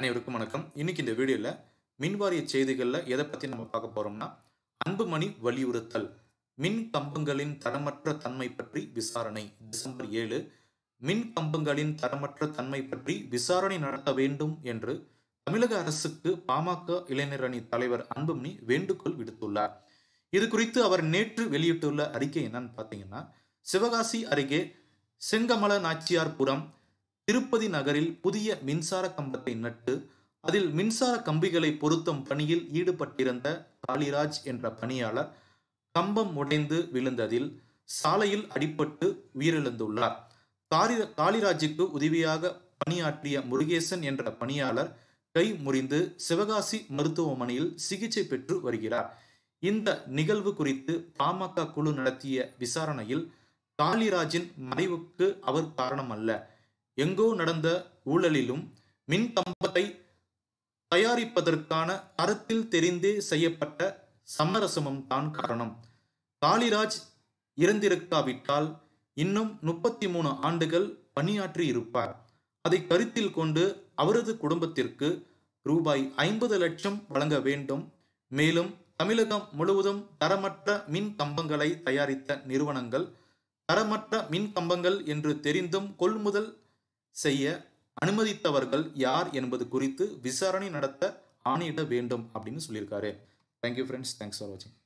அனைவருக்கும் வணக்கம் இன்னைக்கு இந்த வீடியோவில் மின்வாரிய செய்திகளில் எதை பற்றி நம்ம பார்க்க போகிறோம்னா அன்புமணி வலியுறுத்தல் மின் கம்பங்களின் தரமற்ற தன்மை பற்றி விசாரணை டிசம்பர் ஏழு மின் கம்பங்களின் தரமற்ற தன்மை பற்றி விசாரணை நடத்த வேண்டும் என்று தமிழக அரசுக்கு பாமக இளைஞர் அணி தலைவர் அன்புமணி வேண்டுகோள் விடுத்துள்ளார் இது குறித்து அவர் நேற்று வெளியிட்டுள்ள அறிக்கை என்னன்னு பார்த்தீங்கன்னா சிவகாசி அருகே செங்கமல நாச்சியார்புரம் திருப்பதி நகரில் புதிய மின்சார கம்பத்தை நட்டு அதில் மின்சார கம்பிகளை பொருத்தும் பணியில் ஈடுபட்டிருந்த காளிராஜ் என்ற பணியாளர் கம்பம் உடைந்து விழுந்ததில் சாலையில் அடிபட்டு உயிரிழந்துள்ளார் காரி காளிராஜுக்கு உதவியாக பணியாற்றிய முருகேசன் என்ற பணியாளர் கை முறிந்து சிவகாசி மருத்துவமனையில் சிகிச்சை பெற்று வருகிறார் இந்த நிகழ்வு குறித்து பாமக குழு நடத்திய விசாரணையில் காளிராஜின் மறைவுக்கு அவர் காரணம் அல்ல எங்கோ நடந்த ஊழலிலும் மின் கம்பத்தை தயாரிப்பதற்கான தரத்தில் தெரிந்தே செய்யப்பட்ட சமரசமும் தான் காரணம் காளிராஜ் இறந்திருக்காவிட்டால் இன்னும் முப்பத்தி மூணு ஆண்டுகள் பணியாற்றி இருப்பார் அதை கருத்தில் கொண்டு அவரது குடும்பத்திற்கு ரூபாய் ஐம்பது லட்சம் வழங்க வேண்டும் மேலும் தமிழகம் முழுவதும் தரமற்ற மின் கம்பங்களை தயாரித்த நிறுவனங்கள் தரமற்ற மின் கம்பங்கள் என்று தெரிந்தும் கொள்முதல் செய்ய அனுமதித்தவர்கள் யார் என்பது குறித்து விசாரணை நடத்த ஆணையிட வேண்டும் அப்படின்னு சொல்லியிருக்காரு தேங்க்யூ ஃப்ரெண்ட்ஸ் தேங்க்ஸ் ஃபார் வாட்சிங்